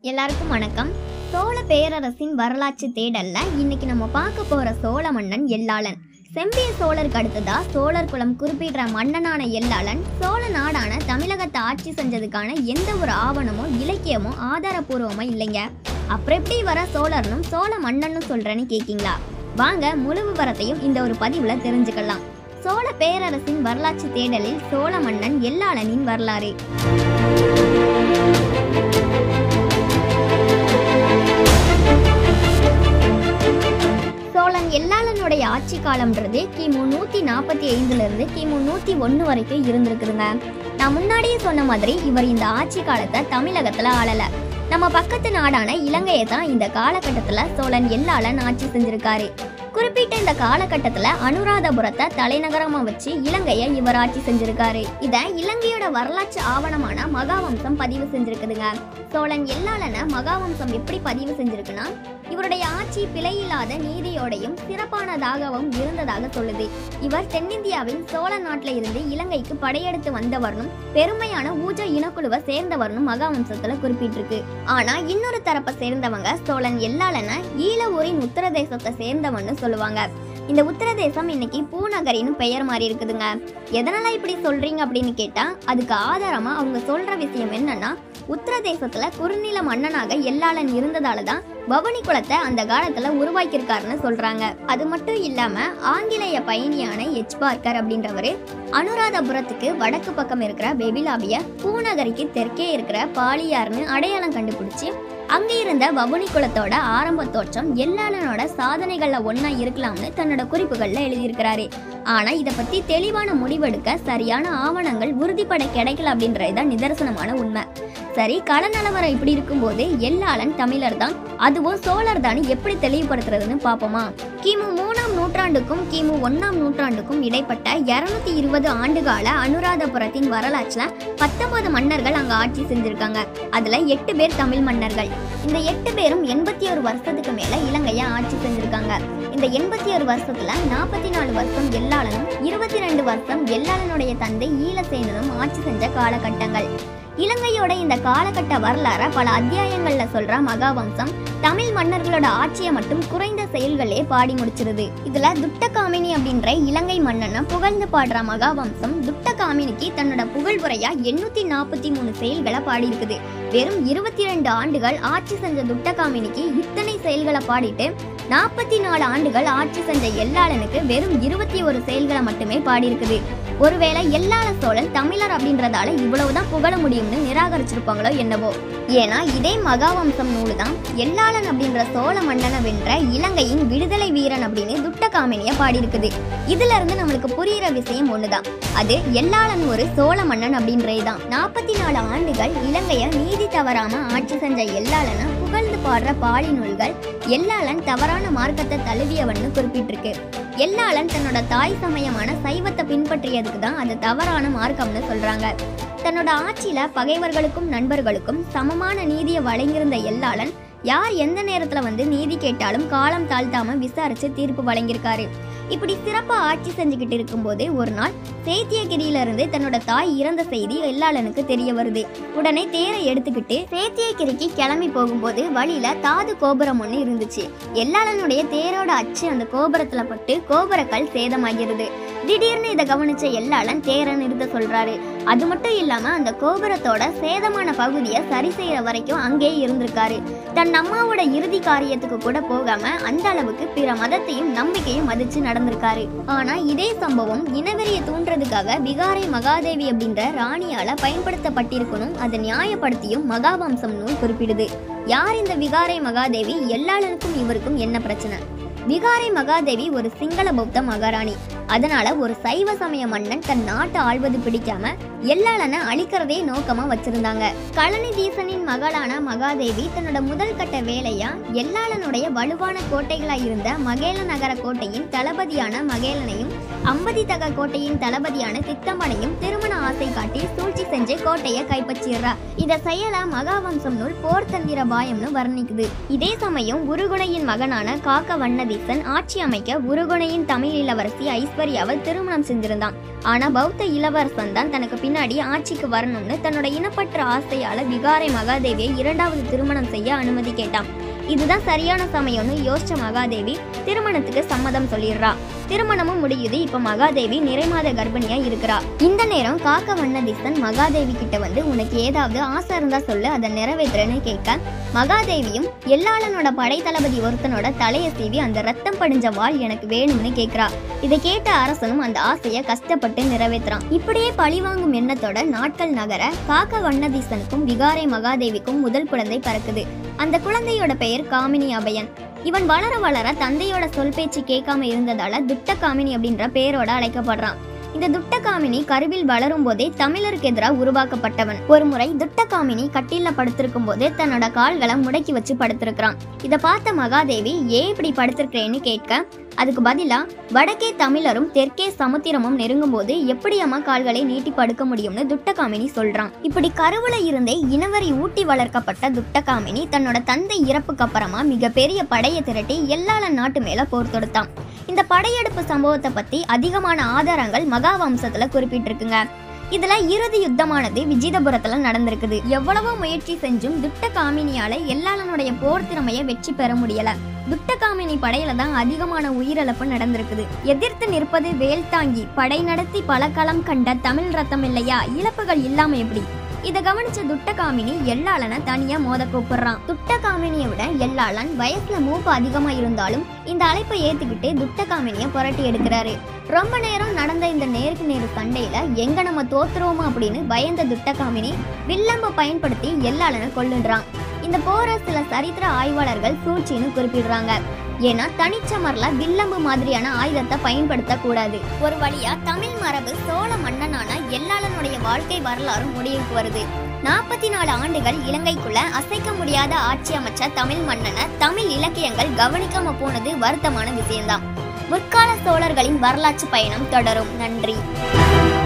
எல்லாருக்கும் வணக்கம் சோழ பேரரசின் வரலாற்று தேடல்ல இன்னைக்கு நம்ம பார்க்க போற சோழ மன்னன் எல்லாளன் செம்பிய சோழருக்கு அடுத்ததா சோழர் குலம் குறிப்பிடுற மன்னனான எல்லாளன் சோழ நாடான தமிழகத்தை ஆட்சி செஞ்சதுக்கான எந்த ஒரு ஆவணமோ இலக்கியமோ ஆதாரபூர்வமோ இல்லைங்க அப்புறம் எப்படி வர சோழர்னும் சோழ மன்னன்னு சொல்றேன்னு கேக்கீங்களா வாங்க முழு விவரத்தையும் இந்த ஒரு பதிவுல தெரிஞ்சுக்கலாம் சோழ பேரரசின் வரலாற்று தேடலில் சோழ மன்னன் எல்லாளனின் வரலாறு சோழன் எல்லாளனுடைய ஆட்சி காலம்ன்றது கிமு நூத்தி நாற்பத்தி ஐந்துல இருந்து கிமு நூத்தி ஒன்னு வரைக்கும் இருந்திருக்குதுங்க நான் முன்னாடியே சொன்ன மாதிரி இவர் இந்த ஆட்சி காலத்தை தமிழகத்துல ஆளல நம்ம பக்கத்து நாடான இலங்கையை தான் இந்த காலகட்டத்துல சோழன் எல்லாளன் ஆட்சி செஞ்சிருக்காரு குறிப்பிட்ட இந்த காலகட்டத்துல அனுராதபுரத்தை தலைநகரமா வச்சு இலங்கையை இவர் ஆட்சி செஞ்சிருக்காரு இத இலங்கையோட வரலாற்று ஆவணமான மகாவம்சம் பதிவு செஞ்சிருக்குதுங்க சோழன் எல்லாளன மகாவம்சம் எப்படி பதிவு செஞ்சிருக்குன்னா இவருடைய ஆட்சி பிழையில்லாத நீதியோடையும் சிறப்பானதாகவும் இருந்ததாக சொல்லுது இவர் தென்னிந்தியாவின் சோழ நாட்டில இருந்து இலங்கைக்கு படையெடுத்து வந்தவர்னும் பெருமையான ஊஜ இனக்குழுவை சேர்ந்தவர்னும் மகாவம்சத்துல குறிப்பிட்டிருக்கு ஆனா இன்னொரு தரப்பை சேர்ந்தவங்க சோழன் எல்லாளன ஈழ ஊரின் உத்தரதேசத்தை சேர்ந்தவன்னு சொல்லுவாங்க இந்த உத்தரதேசம் இன்னைக்கு பூநகரின்னு பெயர் மாறி இருக்குதுங்க எதனால இப்படி சொல்றீங்க அப்படின்னு கேட்டா அதுக்கு ஆதாரமா அவங்க சொல்ற விஷயம் என்னன்னா உத்தரதேசத்துல குறுநில மன்னனாக எல்லாளன் இருந்ததால தான் பவனி குலத்தை அந்த காலத்துல உருவாக்கியிருக்காருன்னு சொல்றாங்க அது மட்டும் இல்லாம ஆங்கிலேய பயணியான எச் பார்க்கர் அப்படின்றவரு அனுராதபுரத்துக்கு வடக்கு பக்கம் இருக்கிற பெபிலாபிய பூநகரிக்கு தெற்கே இருக்கிற பாலியார்னு அடையாளம் கண்டுபிடிச்சு அங்க இருந்த வவுனி குலத்தோட ஆரம்ப தோற்றம் எல்லாளனோட சாதனைகள்ல ஒண்ணா இருக்கலாம்னு தன்னோட குறிப்புகள்ல எழுதியிருக்கிறாரு ஆனா இத பத்தி தெளிவான முடிவெடுக்க சரியான ஆவணங்கள் உறுதிப்பட கிடைக்கல அப்படின்றதுதான் நிதர்சனமான உண்மை சரி கள நிலவரம் இப்படி இருக்கும்போது எல்லாளன் தமிழர் தான் அதுவும் சோழர் தான் எப்படி தெளிவுபடுத்துறதுன்னு பாப்போமா கிமு மூணாம் நூற்றாண்டுக்கும் கிமு ஒன்னாம் நூற்றாண்டுக்கும் இடைப்பட்ட இருநூத்தி இருபது ஆண்டுகால அனுராதபுரத்தின் வரலாற்றுல பத்தொன்பது மன்னர்கள் அங்க ஆட்சி செஞ்சிருக்காங்க அதுல எட்டு பேர் தமிழ் மன்னர்கள் இந்த எட்டு பேரும் எண்பத்தி ஒரு வருஷத்துக்கு மேல இலங்கைய ஆட்சி செஞ்சிருக்காங்க இந்த எண்பத்தி ஒரு வருஷத்துல நாற்பத்தி நாலு வருஷம் எல்லாளனும் இருபத்தி ரெண்டு வருஷம் எல்லாளனுடைய தந்தை ஈழசேனனும் ஆட்சி செஞ்ச காலகட்டங்கள் இலங்கையோட இந்த காலகட்ட வரலாற பல அத்தியாயங்கள்ல சொல்ற மகாவம்சம் தமிழ் மன்னர்களோட ஆட்சியை மட்டும் குறைந்த செயல்களே பாடி முடிச்சிருது இதுல துட்டகாமினி அப்படின்ற இலங்கை மன்னனை புகழ்ந்து பாடுற மகாவம்சம் துட்டகாமினிக்கு தன்னோட புகழ்வுரையா எண்ணூத்தி நாற்பத்தி மூணு செயல்களை பாடியிருக்குது வெறும் இருபத்தி ரெண்டு ஆண்டுகள் ஆட்சி செஞ்ச துட்டகாமினிக்கு இத்தனை செயல்களை பாடிட்டு நாற்பத்தி நாலு ஆண்டுகள் ஆட்சி செஞ்ச எல்லாளனுக்கு வெறும் இருபத்தி ஒரு செயல்களை மட்டுமே பாடியிருக்குது ஒருவேளை எல்லாள சோழன் தமிழர் அப்படின்றதால இவ்வளவுதான் புகழ முடியும்னு நிராகரிச்சிருப்பாங்களோ என்னவோ ஏன்னா இதே மகாவம்சம் நூலு தான் எல்லாளன் அப்படின்ற சோழ மன்னனை வென்ற இலங்கையின் விடுதலை வீரன் அப்படின்னு துட்டகாமினிய பாடியிருக்குது இதுல இருந்து நம்மளுக்கு புரியிற விஷயம் ஒண்ணுதான் அது எல்லாளன் ஒரு சோழ மன்னன் அப்படின்றதுதான் நாற்பத்தி நாலு ஆண்டுகள் இலங்கைய நீதி தவறாம ஆட்சி செஞ்ச எல்லாளனை புகழ்ந்து பாடுற பாலி நூல்கள் எல்லாளன் தவறான மார்க்கத்தை தழுவியவன்னு குறிப்பிட்டிருக்கு எல்லாளன் தன்னோட தாய் சமயமான சைவத்தை பின்பற்றியதுக்கு தான் அது தவறான மார்க்கம்னு சொல்றாங்க தன்னோட ஆட்சியில பகைவர்களுக்கும் நண்பர்களுக்கும் சமமான நீதியை வழங்கியிருந்த எல்லாளன் யார் எந்த நேரத்துல வந்து நீதி கேட்டாலும் காலம் தாழ்த்தாம விசாரிச்சு தீர்ப்பு வழங்கியிருக்காரு இப்படி சிறப்பா ஆட்சி செஞ்சுக்கிட்டு இருக்கும்போது ஒரு நாள் சேத்தியகிரியில இருந்து தன்னோட தாய் இறந்த செய்தி எல்லாளனுக்கு தெரிய வருது உடனே தேரை எடுத்துக்கிட்டு சேத்தியகிரிக்கு கிளம்பி போகும்போது வழியில தாது கோபுரம் ஒன்று இருந்துச்சு எல்லாளனுடைய தேரோட அச்சு அந்த கோபுரத்துல பட்டு கோபுரக்கல் சேதமாகிறது திடீர்னு இதை கவனிச்ச எல்லாளன் தேரை நிறுத்த சொல்றாரு அது மட்டும் இல்லாம அந்த கோபுரத்தோட சேதமான பகுதியை சரி செய்யற வரைக்கும் அங்கேயே இருந்திருக்காரு தன் அம்மாவோட இறுதி காரியத்துக்கு கூட போகாம அந்த அளவுக்கு பிற மதத்தையும் நம்பிக்கையும் மதிச்சு நடந்திருக்காரு ஆனா இதே சம்பவம் இனவெறிய தூண்டுறதுக்காக விகாரை மகாதேவி அப்படின்ற ராணியால பயன்படுத்தப்பட்டிருக்கணும் அதை நியாயப்படுத்தியும் மகாவம்சம் நூல் குறிப்பிடுது யார் இந்த விகாரை மகாதேவி எல்லாளனுக்கும் இவருக்கும் என்ன பிரச்சனை விகாரை மகாதேவி ஒரு சிங்கள பௌத்த மகாராணி அதனால ஒரு சைவ சமய மன்னன் தன் நாட்டை ஆள்வது பிடிக்காம எல்லாளனை அழிக்கிறதே நோக்கமா வச்சிருந்தாங்க கழனி தீசனின் மகளான மகாதேவி தன்னோட முதல் கட்ட வேலையா எல்லாளனுடைய வலுவான கோட்டைகளா இருந்த மகேல நகர கோட்டையின் தளபதியான மகேலனையும் அம்பதி தக கோட்டையின் தளபதியான தித்தம்பனையும் திருமண ஆசை காட்டி சூழ்ச்சி செஞ்சு கோட்டையை கைப்பற்றிடுறா இத செயலா மகாவம்சம் நூல் போர்த்தந்திர பாயம்னு வர்ணிக்குது இதே சமயம் உருகுணையின் மகனான காக்க வண்ணதீசன் ஆட்சி அமைக்க உருகுணையின் தமிழ் இளவரசி ஐஸ்வர்யா ஐஸ்வர்யாவை திருமணம் செஞ்சிருந்தான் ஆனா பௌத்த இளவரசன் தான் தனக்கு பின்னாடி ஆட்சிக்கு வரணும்னு தன்னோட இனப்பற்ற ஆசையால விகாரை மகாதேவியை இரண்டாவது திருமணம் செய்ய அனுமதி கேட்டான் இதுதான் சரியான சமயம்னு யோசிச்ச மகாதேவி திருமணத்துக்கு சம்மதம் சொல்லிடுறா திருமணமும் முடியுது இப்ப மகாதேவி நிறைமாத கர்ப்பிணியா இருக்கிறா இந்த நேரம் காக்க வண்ணதிசன் மகாதேவி கிட்ட வந்து உனக்கு ஏதாவது ஆசை இருந்தா சொல்லு அதை நிறைவேற்றுறேன்னு கேட்க மகாதேவியும் எல்லாளனோட படை தளபதி ஒருத்தனோட தலையை சீவி அந்த ரத்தம் படிஞ்ச வாள் எனக்கு வேணும்னு கேக்குறா இதை கேட்ட அரசனும் அந்த ஆசையை கஷ்டப்பட்டு நிறைவேற்றுறான் இப்படியே பழிவாங்கும் எண்ணத்தோட நாட்கள் நகர காக்க வண்ணதீசனுக்கும் விகாரை மகாதேவிக்கும் முதல் குழந்தை பிறக்குது அந்த குழந்தையோட பெயர் காமினி அபயன் இவன் வளர வளர தந்தையோட சொல் பேச்சு கேட்காம இருந்ததால துட்ட காமினி அப்படின்ற பெயரோட அழைக்கப்படுறான் இந்த துட்டகாமினி கருவில் வளரும் போதே தமிழருக்கு எதிராக உருவாக்கப்பட்டவன் ஒரு முறை துட்டகாமினி கட்டில படுத்திருக்கும் போது தன்னோட கால்களை முடக்கி வச்சு படுத்திருக்கிறான் இதை பார்த்த மகாதேவி ஏன் இப்படி படுத்திருக்கிறேன்னு கேட்க அதுக்கு பதிலா வடக்கே தமிழரும் தெற்கே சமுத்திரமும் நெருங்கும் போது எப்படி அம்மா கால்களை நீட்டி படுக்க முடியும்னு துட்டகாமினி சொல்றான் இப்படி கருவுல இருந்தே இனவரி ஊட்டி வளர்க்கப்பட்ட துட்டகாமினி தன்னோட தந்தை இறப்புக்கு அப்புறமா மிகப்பெரிய படையை திரட்டி எல்லாள நாட்டு மேல போர் தொடுத்தான் இந்த படையெடுப்பு சம்பவத்தை பத்தி அதிகமான ஆதாரங்கள் மகாவம்சத்துல குறிப்பிட்டிருக்குங்க இதுல இறுதி யுத்தமானது விஜயதபுரத்துல நடந்திருக்குது எவ்வளவோ முயற்சி செஞ்சும் துட்ட காமினியால எல்லாளனுடைய போர் திறமையை வெற்றி பெற முடியல துட்டகாமினி படையில தான் அதிகமான உயிரிழப்பு நடந்திருக்குது எதிர்த்து நிற்பது வேல் தாங்கி படை நடத்தி பல களம் கண்ட தமிழ் ரத்தம் இல்லையா இழப்புகள் இல்லாம எப்படி இதை கவனிச்ச துட்டகாமினி எல்லாளனை தனியா மோத கூப்பிடுறான் துட்டகாமினியை விட எல்லாளன் வயசுல மூப்பு அதிகமா இருந்தாலும் இந்த அழைப்பை ஏத்துக்கிட்டு துட்டகாமினிய புரட்டி எடுக்கிறாரு ரொம்ப நேரம் நடந்த இந்த நேருக்கு நேரு சண்டையில எங்க நம்ம தோத்துருவோமா அப்படின்னு பயந்த துட்டகாமினி வில்லம்ப பயன்படுத்தி எல்லாளனை கொல்லுன்றான் இந்த போரை சில சரித்திர ஆய்வாளர்கள் சூழ்ச்சின்னு குறிப்பிடுறாங்க ஏன்னா தனிச்சமர்ல வில்லம்பு மாதிரியான ஆயுதத்தை பயன்படுத்த கூடாது ஒரு வழியா தமிழ் மரபு சோழ மன்னனான எல்லாளனுடைய வாழ்க்கை வரலாறும் முடிவுக்கு வருது நாற்பத்தி நாலு ஆண்டுகள் இலங்கைக்குள்ள அசைக்க முடியாத ஆட்சி அமைச்ச தமிழ் மன்னனை தமிழ் இலக்கியங்கள் கவனிக்காம போனது வருத்தமான விஷயம்தான் முற்கால சோழர்களின் வரலாற்று பயணம் தொடரும் நன்றி